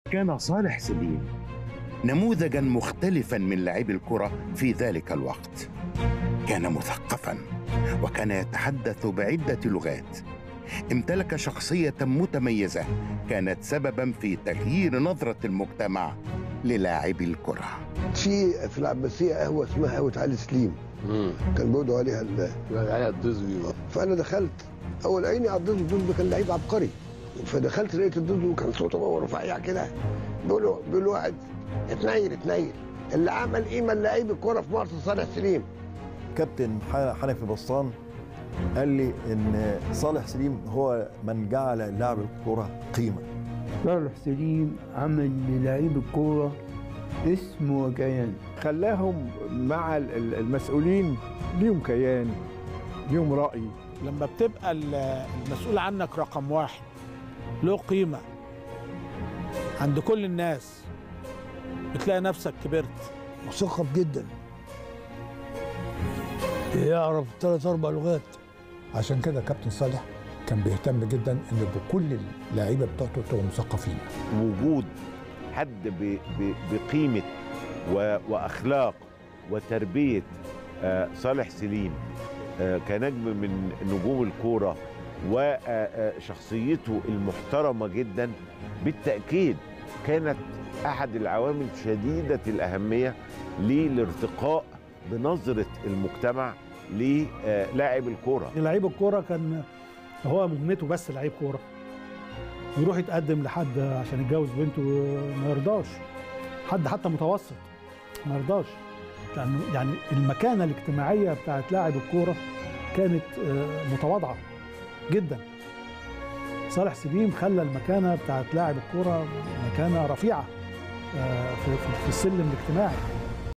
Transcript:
كان صالح سليم نموذجا مختلفا من لاعبي الكرة في ذلك الوقت كان مثقفا وكان يتحدث بعدة لغات امتلك شخصية متميزة كانت سببا في تغيير نظرة المجتمع للاعبي الكرة في في العباسيه قهوه اسمها قهوه علي سليم كان بيقولوا عليها ال- عليها الدزوي فانا دخلت اول عيني على الدوز الدوز ده كان لعيب عبقري فدخلت لقيت الدوز وكان صوته هو رفيع كده بيقولوا بيقول واحد اتنيل اتنيل اللي عمل قيمه لعيب الكوره في مصر صالح سليم كابتن ح- حنفي بسطان قال لي ان صالح سليم هو من جعل لاعب الكره قيمه صالح سليم عمل للعيب الكورة اسم وكيان خلاهم مع ال- ال- المسؤولين ليهم كيان ليهم رأي لما بتبقى ال- المسؤول عنك رقم واحد له قيمة عند كل الناس بتلاقي نفسك كبرت مثقف جدا يعرف ثلاث اربع لغات عشان كده كابتن صالح كان بيهتم جدا ان بكل اللعيبه بتوعته تبقوا مثقفين وجود حد ب- ب- بقيمة و- وأخلاق وتربية آه، صالح سليم آه، كنجم من نجوم الكورة وشخصيته المحترمة جدا بالتأكيد كانت أحد العوامل شديدة الأهمية للارتقاء بنظرة المجتمع للاعب الكورة لعيب الكوره كان هو مهمته بس لعيب كوره يروح يتقدم لحد عشان يتجوز بنته ما يرضاش حد حتى متوسط ما يرضاش لانه يعني المكانه الاجتماعيه بتاعت لاعب الكوره كانت آه، متواضعه جدا صالح سليم خلى المكانه بتاعت لاعب الكوره مكانه رفيعه آه، في في- في السلم الاجتماعي